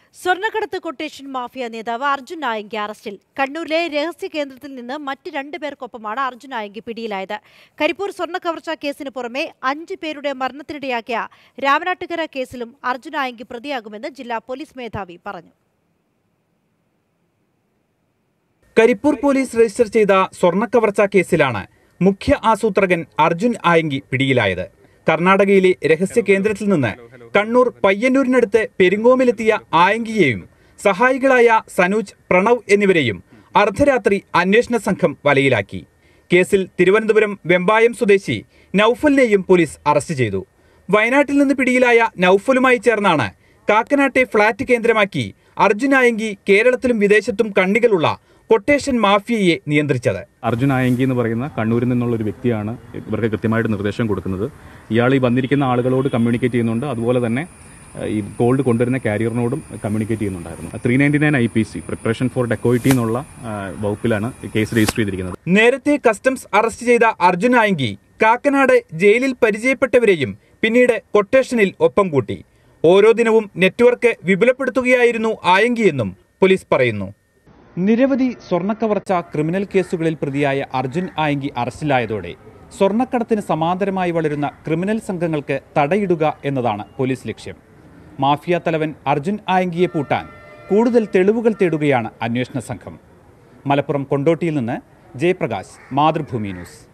സ്വർണ്ണക്കടത്ത് quotation mafia നേതാവ് അർജുൻ നായങ്കി അറസ്റ്റിൽ കണ്ണൂരിലെ രഹസ്യ കേന്ദ്രത്തിൽ നിന്ന് മറ്റ് രണ്ടു പേർക്കൊപ്പമാണ് അർജുൻ നായങ്കി പിടിയിലായത് കരിപ്പൂർ സ്വർണ്ണ കവർച്ചാ കേസിന് പുറമെ അഞ്ച് പേരുടെ മരണത്തിനിടയാക്കിയ രാമനാട്ടുകര കേസിലും അർജുൻ നായങ്കി പ്രതിയാകുമെന്ന് ജില്ലാ പോലീസ് മേധാവി പറഞ്ഞു കരിപ്പൂർ പോലീസ് രജിസ്റ്റർ ചെയ്ത സ്വർണ്ണക്കവർച്ചാ കേസിലാണ് മുഖ്യ ആസൂത്രകൻ അർജുൻ ആയങ്കി പിടിയിലായത് കർണാടകയിലെ രഹസ്യ കേന്ദ്രത്തിൽ നിന്ന് കണ്ണൂർ പയ്യന്നൂരിനടുത്ത് പെരിങ്ങോമിലെത്തിയ ആയങ്കിയെയും സഹായികളായ സനൂജ് പ്രണവ് എന്നിവരെയും അർദ്ധരാത്രി അന്വേഷണ സംഘം വലയിലാക്കി കേസിൽ തിരുവനന്തപുരം വെമ്പായം സ്വദേശി നൌഫലിനെയും പോലീസ് അറസ്റ്റ് ചെയ്തു വയനാട്ടിൽ നിന്ന് പിടിയിലായ നൌഫലുമായി ചേർന്നാണ് കാക്കനാട്ടെ ഫ്ളാറ്റ് കേന്ദ്രമാക്കി അർജുൻ ആയങ്കി കേരളത്തിലും വിദേശത്തും കണ്ണികളുള്ള കൊട്ടേഷൻ മാഫിയയെ നിയന്ത്രിച്ചത് അർജുൻ ആയങ്കി എന്ന് പറയുന്ന കണ്ണൂരിൽ നിന്നുള്ള ഒരു വ്യക്തിയാണ് ഇവർക്ക് കൃത്യമായിട്ട് നിർദ്ദേശം കൊടുക്കുന്നത് ഇയാൾ ഈ വന്നിരിക്കുന്ന ആളുകളോട് കമ്മ്യൂണിക്കേറ്റ് ചെയ്യുന്നുണ്ട് അതുപോലെ തന്നെ ഏഹ്, ഈ ഗോൾഡ് കൊണ്ടുവരുന്ന കാരിയറിനോടും കമ്മ്യൂണിക്കേറ്റ് ചെയ്യുന്നുണ്ടായിരുന്നു three ninety nine I P C preparation for dacoity എന്നുള്ള ഏഹ്, വകുപ്പിലാണ് ഈ കേസ് രജിസ്റ്റർ ചെയ്തിരിക്കുന്നത് നേരത്തെ കസ്റ്റംസ് അറസ്റ്റ് ചെയ്ത അർജുൻ ആയങ്കി കാക്കനാട് ജയിലിൽ പരിചയപ്പെട്ടവരെയും പിന്നീട് കൊട്ടേഷനിൽ ഒപ്പം കൂട്ടി ഓരോ ദിനവും നെറ്റ്വർക്ക് വിപുലപ്പെടുത്തുകയായിരുന്നു ആയങ്കിയെന്നും പോലീസ് പറയുന്നു നിരവധി സ്വർണ്ണക്കവർച്ച ക്രിമിനൽ കേസുകളിൽ പ്രതിയായ അർജുൻ ആയങ്കി അറസ്റ്റിലായതോടെ സ്വർണ്ണക്കടത്തിന് സമാന്തരമായി വളരുന്ന ക്രിമിനൽ സംഘങ്ങൾക്ക് തടയിടുക എന്നതാണ് പോലീസ് ലക്ഷ്യം മാഫിയ തലവൻ അർജുൻ ആയങ്കിയെ പൂട്ടാൻ കൂടുതൽ തെളിവുകൾ തേടുകയാണ് അന്വേഷണ സംഘം മലപ്പുറം കൊണ്ടോട്ടിയിൽ നിന്ന് ജയപ്രകാശ് മാതൃഭൂമി ന്യൂസ്